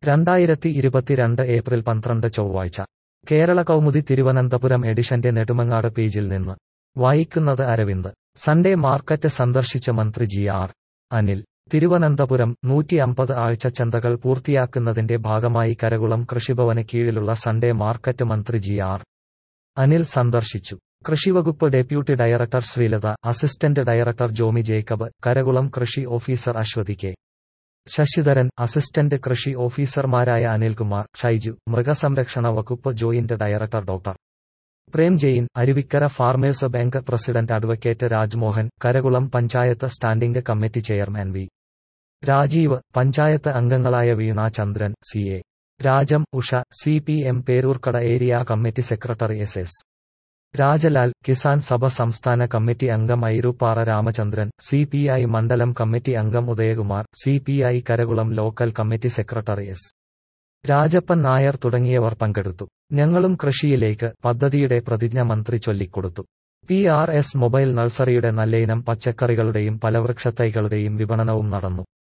രണ്ടായിരത്തി ഇരുപത്തിരണ്ട് ഏപ്രിൽ പന്ത്രണ്ട് ചൊവ്വാഴ്ച കേരള കൗമുദി തിരുവനന്തപുരം എഡിഷന്റെ നെടുമങ്ങാട് പേജിൽ നിന്ന് വായിക്കുന്നത് അരവിന്ദ് സൺഡേ മാർക്കറ്റ് സന്ദർശിച്ച മന്ത്രി ജി ആർ അനിൽ തിരുവനന്തപുരം നൂറ്റി അമ്പത് ആഴ്ച ചന്തകൾ പൂർത്തിയാക്കുന്നതിന്റെ ഭാഗമായി കരകുളം കൃഷിഭവന് കീഴിലുള്ള സൺഡേ മാർക്കറ്റ് മന്ത്രി ജി ആർ അനിൽ സന്ദർശിച്ചു കൃഷിവകുപ്പ് deputy director Sreelatha assistant director Jomi Jacob Karakulam കൃഷി officer Aswathy K Sasidharan assistant കൃഷി ഓഫീസർമാരായ അനിൽകുമാർ ഷൈജു മൃഗസംരക്ഷണ വകുപ്പ് joint director doctor Prem Jain Aruvikkara farmers bank president advocate Rajmohan Karakulam panchayat standing committee chairman V Rajeev panchayat അംഗങ്ങളായ Veena Chandran C A Rajam Usha C P M Peroorkada area committee secretary S S Rajalal Kisan സഭ സംസ്ഥാന കമ്മിറ്റി അംഗം Airooppara Ramachandran C P I മണ്ഡലം കമ്മിറ്റി അംഗം Udayakumar C P I Karakulam local committee secretary S Rajappan Nair തുടങ്ങിയവർ പങ്കെടുത്തു ഞങ്ങളും കൃഷിയിലേക്ക് പദ്ധതിയുടെ പ്രതിജ്ഞ മന്ത്രി ചൊല്ലിക്കൊടുത്തു പി ആർ എസ് മൊബൈൽ നഴ്സറിയുടെ നല്ലയിനം പച്ചക്കറികളുടെയും ഫലവൃക്ഷത്തൈകളുടെയും വിപണനവും നടന്നു